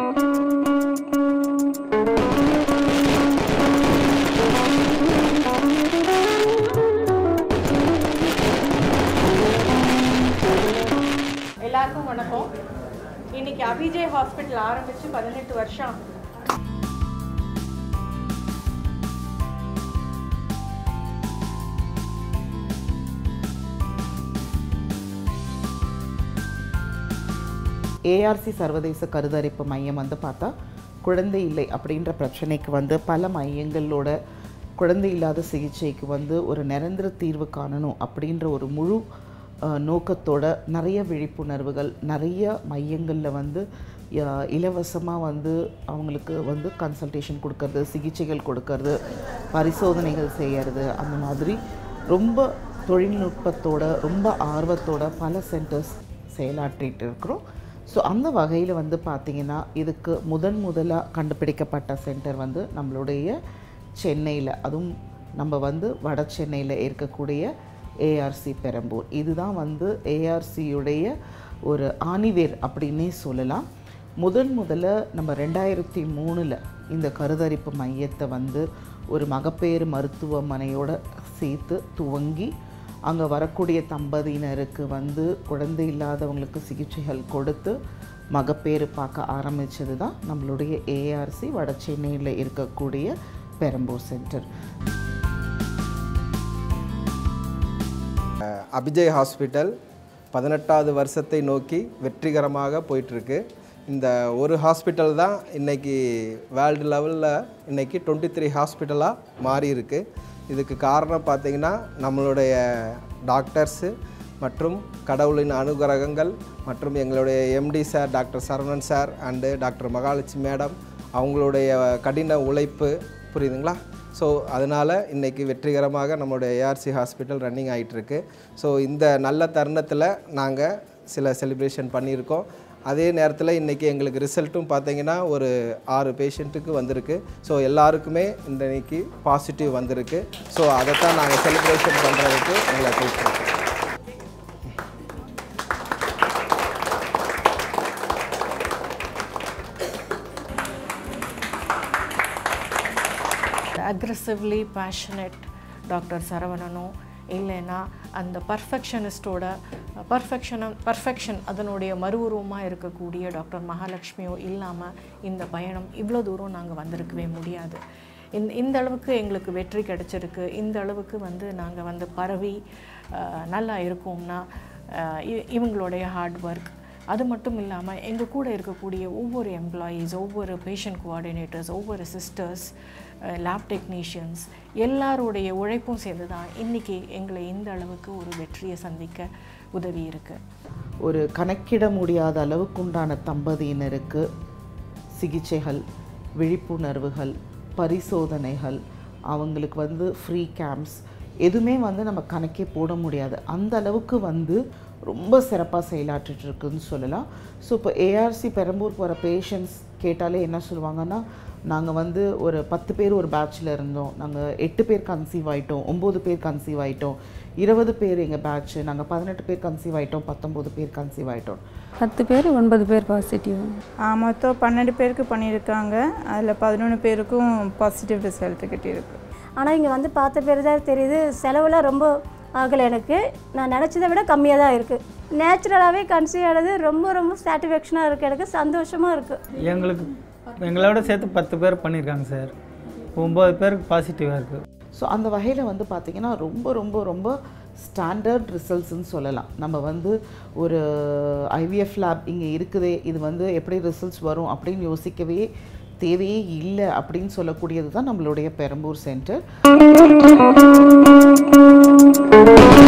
எல்லாருக்கும் வணக்கம் இன்னைக்கு அபிஜய் ஹாஸ்பிட்டல் ஆரம்பிச்சு பதினெட்டு வருஷம் ஏஆர்சி சர்வதேச கருதரிப்பு மையம் வந்து பார்த்தா குழந்தை இல்லை அப்படின்ற பிரச்சனைக்கு வந்து பல மையங்களோட குழந்தை இல்லாத சிகிச்சைக்கு வந்து ஒரு நிரந்தர தீர்வு காணணும் அப்படின்ற ஒரு முழு அஹ், நோக்கத்தோட நிறைய விழிப்புணர்வுகள் நிறைய மையங்களில் வந்து இலவசமாக வந்து அவங்களுக்கு வந்து கன்சல்டேஷன் கொடுக்கறது சிகிச்சைகள் கொடுக்கறது பரிசோதனைகள் செய்யறது அந்த மாதிரி ரொம்ப தொழில்நுட்பத்தோட ரொம்ப ஆர்வத்தோட பல சென்டர்ஸ் செயலாற்றிட்டு இருக்கிறோம் ஸோ அந்த வகையில் வந்து பார்த்திங்கன்னா இதுக்கு முதன் முதலாக கண்டுபிடிக்கப்பட்ட சென்டர் வந்து நம்மளுடைய சென்னையில் அதுவும் நம்ம வந்து வட சென்னையில் இருக்கக்கூடிய ஏஆர்சி பெரம்பூர் இதுதான் வந்து ஏஆர்சியுடைய ஒரு ஆணிவேர் அப்படின்னே சொல்லலாம் முதன் முதல்ல நம்ம ரெண்டாயிரத்தி மூணில் இந்த கருதரிப்பு மையத்தை வந்து ஒரு மகப்பேறு மருத்துவமனையோட சேர்த்து துவங்கி அங்கே வரக்கூடிய தம்பதியினருக்கு வந்து குழந்தை இல்லாதவங்களுக்கு சிகிச்சைகள் கொடுத்து மகப்பேறு பார்க்க ஆரம்பித்தது தான் நம்மளுடைய ஏஆர்சி வட சென்னையில் இருக்கக்கூடிய பெரம்பூர் சென்டர் அபிஜய் ஹாஸ்பிட்டல் பதினெட்டாவது வருஷத்தை நோக்கி வெற்றிகரமாக போயிட்டுருக்கு இந்த ஒரு ஹாஸ்பிட்டல் தான் இன்றைக்கி வேர்ல்டு லெவலில் இன்றைக்கி டுவெண்ட்டி த்ரீ ஹாஸ்பிட்டலாக மாறி இருக்கு இதுக்கு காரணம் பார்த்திங்கன்னா நம்மளுடைய டாக்டர்ஸு மற்றும் கடவுளின் அனுகிரகங்கள் மற்றும் எங்களுடைய MD sir doctor Saravanan sir and doctor Mahalakshmi madam அவங்களுடைய கடின உழைப்பு புரியுதுங்களா ஸோ அதனால் இன்றைக்கி வெற்றிகரமாக நம்மளுடைய ஏஆர்சி ஹாஸ்பிட்டல் ரன்னிங் ஆகிட்டுருக்கு ஸோ இந்த நல்ல தருணத்தில் நாங்கள் சில செலிப்ரேஷன் பண்ணியிருக்கோம் அதே நேரத்தில் இன்றைக்கி எங்களுக்கு ரிசல்ட்டும் பார்த்தீங்கன்னா ஒரு ஆறு பேஷண்ட்டுக்கு வந்திருக்கு ஸோ எல்லாருக்குமே இன்றைக்கி பாசிட்டிவ் வந்திருக்கு ஸோ அதைத்தான் நாங்கள் செலிப்ரேஷன் பண்ணுறதுக்கு எங்களை கூப்பிட்ருக்கோம் அக்ரெசிவ்லி பேஷனட் டாக்டர் சரவணனும் இல்லைன்னா அந்த பர்ஃபெக்ஷனிஸ்டோட பர்ஃபெக்ஷனம் பர்ஃபெக்ஷன் அதனுடைய மறுஉருவமாக இருக்கக்கூடிய டாக்டர் மகாலட்சுமியோ இல்லாமல் இந்த பயணம் இவ்வளோ தூரம் நாங்கள் வந்திருக்கவே முடியாது இந்த இந்த அளவுக்கு எங்களுக்கு வெற்றி கிடைச்சிருக்கு இந்த அளவுக்கு வந்து நாங்கள் வந்து பரவி அஹ், நல்லா இருக்கோம்னா அஹ், இ- இவங்களுடைய ஹார்ட் ஒர்க் அது மட்டும் இல்லாமல் எங்கள் கூட இருக்கக்கூடிய ஒவ்வொரு எம்ப்ளாயீஸ் ஒவ்வொரு பேஷண்ட் கோஆர்டினேட்டர்ஸ் ஒவ்வொரு சிஸ்டர்ஸ் லேப் டெக்னீஷியன்ஸ் எல்லாருடைய உழைப்பும் சேர்ந்து தான் இன்றைக்கி எங்களை இந்த அளவுக்கு ஒரு வெற்றியை சந்திக்க உதவி இருக்குது ஒரு கணக்கிட முடியாத அளவுக்குண்டான தம்பதியினருக்கு சிகிச்சைகள் விழிப்புணர்வுகள் பரிசோதனைகள் அவங்களுக்கு வந்து ஃப்ரீ கேம்ப்ஸ் எதுவுமே வந்து நம்ம கணக்கே போட முடியாது அந்த அளவுக்கு வந்து ரொம்ப சிறப்பாக செயலாற்றிட்டு இருக்குன்னு சொல்லலாம் ஸோ இப்போ ஏஆர்சி பெரம்பூருக்கு வர பேஷண்ட்ஸ் கேட்டாலே என்ன சொல்லுவாங்கன்னா நாங்கள் வந்து ஒரு பத்து பேர் ஒரு பேட்சில் இருந்தோம் நாங்கள் எட்டு பேர் கன்சீவ் ஆகிட்டோம் ஒம்பது பேர் கன்சீவ் ஆகிட்டோம் இருபது பேர் எங்கள் பேட்ச்சு நாங்கள் பதினெட்டு பேர் கன்சீவ் ஆகிட்டோம் பத்தொம்போது பேர் கன்சீவ் ஆகிட்டோம் பத்து பேர் ஒன்பது பேர் பாசிட்டிவ் ஆ, மொத்தம் பன்னெண்டு பேருக்கு பண்ணியிருக்காங்க அதில் பதினொன்று பேருக்கும் பாசிட்டிவ் ரிசல்ட் கிட்டியிருக்கு ஆனால் இங்கே வந்து பார்த்த பேர் தான் தெரியுது செலவுலாம் ரொம்ப ஆகலை எனக்கு நான் நினச்சதை விட கம்மியாக தான் இருக்குது நேச்சுரலாகவே கன்சீவ் ஆனது ரொம்ப ரொம்ப சாட்டிஸ்ஃபேக்ஷனாக இருக்குது எனக்கு சந்தோஷமாக இருக்குது எங்களுக்கு எங்களோட சேர்த்து பத்து பேர் பண்ணியிருக்காங்க சார் ஒம்பது பேருக்கு பாசிட்டிவாக இருக்குது ஸோ அந்த வகையில் வந்து பார்த்திங்கன்னா ரொம்ப ரொம்ப ரொம்ப ஸ்டாண்டர்ட் ரிசல்ட்ஸ்னு சொல்லலாம் நம்ம வந்து ஒரு ஐவிஎஃப் லேப் இங்கே இருக்குதே இது வந்து எப்படி ரிசல்ட்ஸ் வரும் அப்படின்னு யோசிக்கவே தேவையே இல்லை அப்படின்னு சொல்லக்கூடியது தான் நம்மளுடைய பெரம்பூர் சென்டர்